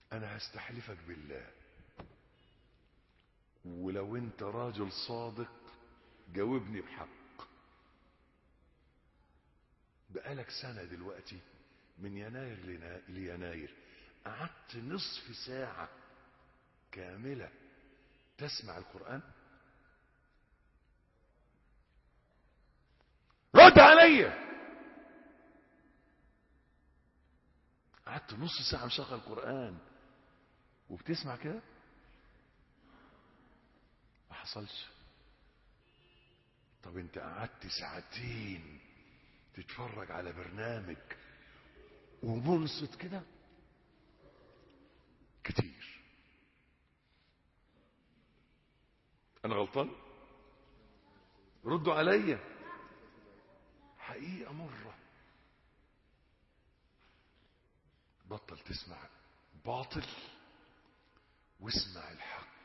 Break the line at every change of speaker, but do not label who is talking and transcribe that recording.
انا هستحلفك بالله ولو انت راجل صادق جاوبني بحق بقالك سنة دلوقتي من يناير لنا- ليناير قعدت نصف ساعة كاملة تسمع القرآن رد عليا قعدت نص ساعة مشغل القرآن وبتسمع كده ما حصلش طب انت قعدت ساعتين تتفرج على برنامج ومنصت كده كتير انا غلطان ردوا عليا حقيقة مرة بطل تسمع باطل واسمع الحق